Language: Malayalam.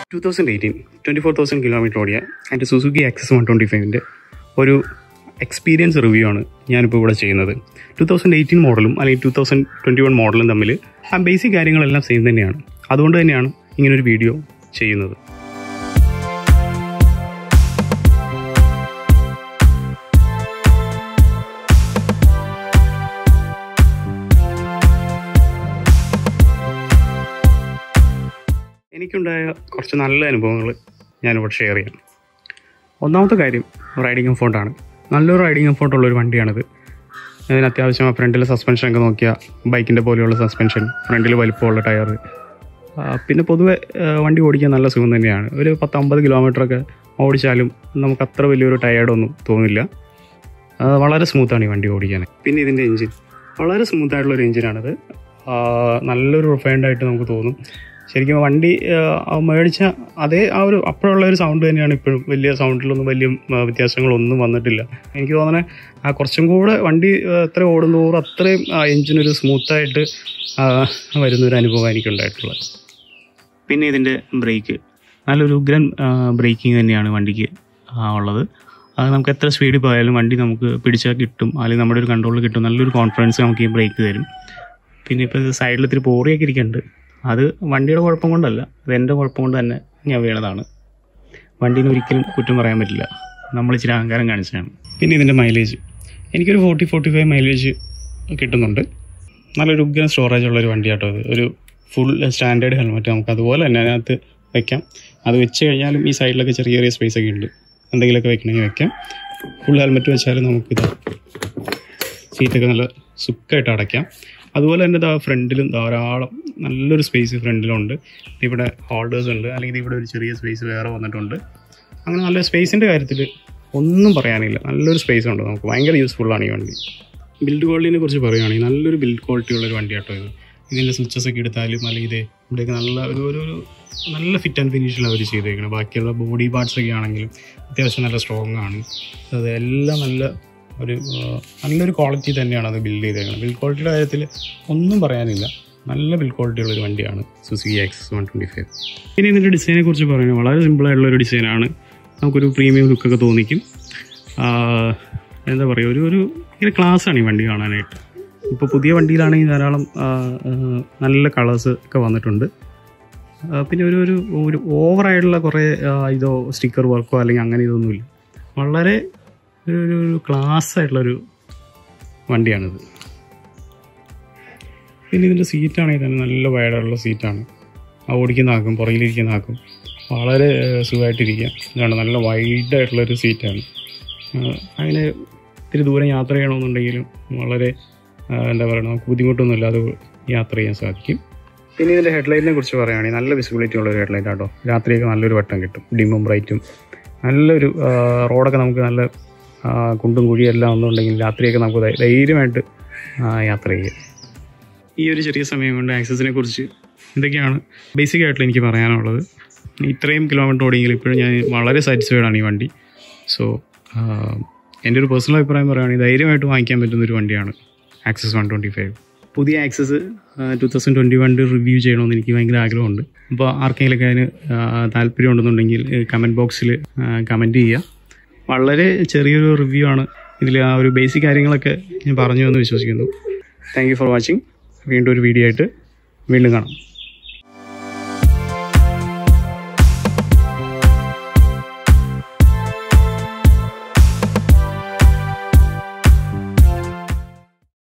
to thousand eighteen twenty four thousand kilometre ഓടിയ എൻ്റെ സുസുക്കി ആക്സസ് വൺ ട്വൻറ്റി ഫൈവിൻ്റെ ഒരു എക്സ്പീരിയൻസ് റിവ്യൂ ആണ് ഞാനിപ്പോൾ ഇവിടെ ചെയ്യുന്നത് ടു തൗസൻഡ് എയ്റ്റീൻ മോഡലും അല്ലെങ്കിൽ ടു തൗസൻഡ് ട്വൻറ്റി വൺ മോഡലും തമ്മിൽ ആ ബേസിക് കാര്യങ്ങളെല്ലാം സെയിം തന്നെയാണ് അതുകൊണ്ട് തന്നെയാണ് ഇങ്ങനൊരു വീഡിയോ ചെയ്യുന്നത് എനിക്കുണ്ടായ കുറച്ച് നല്ല അനുഭവങ്ങൾ ഞാനിവിടെ ഷെയർ ചെയ്യാം ഒന്നാമത്തെ കാര്യം റൈഡിങ് കംഫോർട്ടാണ് നല്ലൊരു റൈഡിങ് കംഫോർട്ടുള്ള ഒരു വണ്ടിയാണിത് അതിന് അത്യാവശ്യം ഫ്രണ്ടിലെ സസ്പെൻഷൻ ഒക്കെ നോക്കിയാൽ ബൈക്കിൻ്റെ പോലെയുള്ള സസ്പെൻഷൻ ഫ്രണ്ടിൽ വലിപ്പമുള്ള ടയർ പിന്നെ പൊതുവെ ആ, വണ്ടി ഓടിക്കാൻ നല്ല സുഖം തന്നെയാണ് ഒരു പത്തമ്പത് കിലോമീറ്ററൊക്കെ ഓടിച്ചാലും നമുക്ക് അത്ര വലിയൊരു ടയേർഡൊന്നും തോന്നില്ല ആ, വളരെ സ്മൂത്താണ് ഈ വണ്ടി ഓടിക്കാൻ പിന്നെ ഇതിൻ്റെ എഞ്ചിൻ വളരെ സ്മൂത്ത് ആയിട്ടുള്ള ഒരു എഞ്ചിനാണിത് ആ, നല്ലൊരു റിഫൈൻഡ് ആയിട്ട് നമുക്ക് തോന്നും ശരിക്കും വണ്ടി ആ, മേടിച്ച അതേ ആ ഒരു അപ്പോഴുള്ള ഒരു സൗണ്ട് തന്നെയാണ് ഇപ്പോഴും വലിയ സൗണ്ടിലൊന്നും വലിയ ആ, വ്യത്യാസങ്ങളൊന്നും വന്നിട്ടില്ല എനിക്ക് തോന്നുന്നത് ആ കുറച്ചും കൂടെ വണ്ടി ആ, എത്ര ഓടുന്തോറും അത്രയും ആ എഞ്ചിനൊരു സ്മൂത്തായിട്ട് വരുന്നൊരു അനുഭവം എനിക്കുണ്ടായിട്ടുള്ളത് പിന്നെ ഇതിൻ്റെ ബ്രേക്ക് നല്ലൊരു ഉഗ്രൻ ബ്രേക്കിംഗ് തന്നെയാണ് വണ്ടിക്ക് ആ, ഉള്ളത് അത് നമുക്ക് എത്ര സ്പീഡിൽ പോയാലും വണ്ടി നമുക്ക് പിടിച്ചാൽ കിട്ടും അല്ലെങ്കിൽ നമ്മുടെ ഒരു കൺട്രോളിൽ കിട്ടും നല്ലൊരു കോൺഫിഡൻസ് നമുക്ക് ഈ ബ്രേക്ക് തരും പിന്നെ ഇപ്പോൾ ഇത് സൈഡിൽ ഇത്തിരി പോറിയൊക്കെ ഇരിക്കുന്നുണ്ട് അത് വണ്ടിയുടെ കുഴപ്പം കൊണ്ടല്ല അത് എൻ്റെ കുഴപ്പം കൊണ്ട് തന്നെ ഞാൻ വീണതാണ് വണ്ടീനെ ഒരിക്കലും കുറ്റം പറയാൻ പറ്റില്ല നമ്മൾ ഇച്ചിരി അഹങ്കാരം കാണിച്ചതാണ് പിന്നെ ഇതിൻ്റെ മൈലേജ് എനിക്കൊരു ഫോർട്ടി ഫോർട്ടി ഫൈവ് മൈലേജ് കിട്ടുന്നുണ്ട് നല്ലൊരു ഉഗ്രൻ സ്റ്റോറേജ് ഉള്ള ഒരു വണ്ടിയാട്ടോ അത് ഒരു ഫുൾ സ്റ്റാൻഡേർഡ് ഹെൽമെറ്റ് നമുക്ക് അതുപോലെ തന്നെ അതിനകത്ത് വെക്കാം അത് വെച്ച് കഴിഞ്ഞാലും ഈ സൈഡിലൊക്കെ ചെറിയ ചെറിയ സ്പേസ് ഒക്കെ ഉണ്ട് എന്തെങ്കിലുമൊക്കെ വെക്കണമെങ്കിൽ വെക്കാം ഫുൾ ഹെൽമെറ്റ് വെച്ചാലും നമുക്കിത് സീറ്റൊക്കെ നല്ല സുഖമായിട്ട് അടയ്ക്കാം അതുപോലെ തന്നെ ഇതാ ഫ്രണ്ടിലും ധാരാളം നല്ലൊരു സ്പേസ് ഫ്രണ്ടിലുണ്ട് ഇവിടെ ഹോൾഡേഴ്സ് ഉണ്ട് അല്ലെങ്കിൽ ഇവിടെ ഒരു ചെറിയ സ്പേസ് വേറെ വന്നിട്ടുണ്ട് അങ്ങനെ നല്ല സ്പേസിൻ്റെ കാര്യത്തിൽ ഒന്നും പറയാനില്ല നല്ലൊരു സ്പേസ് ഉണ്ട് നമുക്ക് ഭയങ്കര യൂസ്ഫുള്ളാണ് ഈ വണ്ടി ബിൽഡ് ക്വാളിറ്റിനെ കുറിച്ച് പറയുകയാണെങ്കിൽ നല്ലൊരു ബിൽഡ് ക്വാളിറ്റി ഉള്ള ഒരു വണ്ടിയാട്ടോ ഇത് ഇതിൻ്റെ സ്വിച്ചസ് ഒക്കെ എടുത്താലും അല്ലെങ്കിൽ ഇത് ഇവിടെയൊക്കെ നല്ല ഒരു ഒരു ഒരു നല്ല ഫിറ്റ് ആൻഡ് ഫിനിഷിൽ അവർ ചെയ്തേക്കണം ബാക്കിയുള്ള ബോഡി പാർട്സ് ഒക്കെ ആണെങ്കിലും അത്യാവശ്യം നല്ല സ്ട്രോങ് ആണ് അത് എല്ലാം നല്ല ഒരു ആ, നല്ലൊരു ക്വാളിറ്റി തന്നെയാണ് അത് ബിൽഡ് ചെയ്തേക്കുന്നത് ബിൽഡ് ക്വാളിറ്റിയുടെ കാര്യത്തിൽ ഒന്നും പറയാനില്ല നല്ല ബിൽഡ് ക്വാളിറ്റി ഉള്ള ഒരു വണ്ടിയാണ് Suzuki X one twenty five പിന്നെ ഇതിൻ്റെ ഡിസൈനെ കുറിച്ച് പറയുന്നത് വളരെ സിമ്പിളായിട്ടുള്ള ഒരു ഡിസൈനാണ് നമുക്കൊരു പ്രീമിയം ലുക്കൊക്കെ തോന്നിക്കും ആ, എന്താ പറയുക ഒരു ഒരു ഭയങ്കര ക്ലാസ്സാണ് ഈ വണ്ടി കാണാനായിട്ട് ഇപ്പോൾ പുതിയ വണ്ടിയിലാണെങ്കിൽ ധാരാളം ആ, ആ, നല്ല കളേഴ്സ് ഒക്കെ വന്നിട്ടുണ്ട് ആ, പിന്നെ ഒരു ഒരു ഒരു ഓവറായിട്ടുള്ള കുറേ ആ, ഇതോ സ്റ്റിക്കർ വർക്കോ അല്ലെങ്കിൽ അങ്ങനെ ഇതൊന്നുമില്ല വളരെ ഒരു ഒരു ഒരു ക്ലാസ് ആയിട്ടുള്ളൊരു വണ്ടിയാണിത് പിന്നെ ഇതിൻ്റെ സീറ്റാണെങ്കിൽ തന്നെ നല്ല വയറുള്ള സീറ്റാണ് ആ ഓടിക്കുന്ന ആക്കും പുറകിലിരിക്കുന്ന ആക്കും വളരെ ഏഹ്, സുഖമായിട്ടിരിക്കാം ഇതാണ് നല്ല വൈഡായിട്ടുള്ളൊരു സീറ്റാണ് ആഹ് അങ്ങനെ ഇത്തിരി ദൂരം യാത്ര ചെയ്യണമെന്നുണ്ടെങ്കിലും വളരെ ആഹ് എന്താ പറയുക നമുക്ക് ബുദ്ധിമുട്ടൊന്നുമില്ലാതെ യാത്ര ചെയ്യാൻ സാധിക്കും പിന്നെ ഇതിൻ്റെ ഹെഡ്ലൈറ്റിനെ കുറിച്ച് പറയുകയാണെങ്കിൽ നല്ല വിസിബിലിറ്റി ഉള്ള ഒരു ഹെഡ്ലൈറ്റ് ആട്ടോ രാത്രിയൊക്കെ നല്ലൊരു വട്ടം കിട്ടും ഡിമും ബ്രൈറ്റും നല്ലൊരു ആഹ് റോഡൊക്കെ നമുക്ക് നല്ല ആഹ് കുണ്ടും കുഴിയും എല്ലാം ഒന്നുണ്ടെങ്കിൽ രാത്രിയൊക്കെ നമുക്ക് ധൈ- ധൈര്യമായിട്ട് ആഹ് യാത്ര ചെയ്യാം ഈ ഒരു ചെറിയ സമയം കൊണ്ട് ആക്സസിനെ കുറിച്ച് ഇതൊക്കെയാണ് ബേസിക് ആയിട്ടുള്ള എനിക്ക് പറയാനുള്ളത് ഇത്രയും കിലോമീറ്റർ ഓടിയെങ്കിൽ ഇപ്പോഴും ഞാൻ വളരെ സാറ്റിസ്ഫൈഡ് ആണ് ഈ വണ്ടി സോ എൻ്റെ ഒരു പേഴ്സണൽ അഭിപ്രായം പറയുകയാണെങ്കിൽ ധൈര്യമായിട്ട് വാങ്ങിക്കാൻ പറ്റുന്ന ഒരു വണ്ടിയാണ് ആക്സസ് വൺ ട്വൻറ്റി ഫൈവ് പുതിയ ആക്സസ് ടു തൗസൻഡ് ട്വൻറ്റി വണ്ണിൽ റിവ്യൂ ചെയ്യണമെന്ന് എനിക്ക് ഭയങ്കര ആഗ്രഹമുണ്ട് അപ്പോൾ ആർക്കെങ്കിലൊക്കെ അതിന് ആ, താല്പര്യം ഉണ്ടെന്നുണ്ടെങ്കിൽ കമൻറ്റ് ബോക്സിൽ കമൻറ്റ് ചെയ്യുക വളരെ ചെറിയൊരു റിവ്യൂ ആണ് ഇതിൽ ആ ഒരു ബേസിക് കാര്യങ്ങളൊക്കെ ഞാൻ പറഞ്ഞു എന്ന് വിശ്വസിക്കുന്നു താങ്ക് യു ഫോർ വാച്ചിങ് വീണ്ടും ഒരു വീഡിയോ ആയിട്ട് വീണ്ടും കാണാം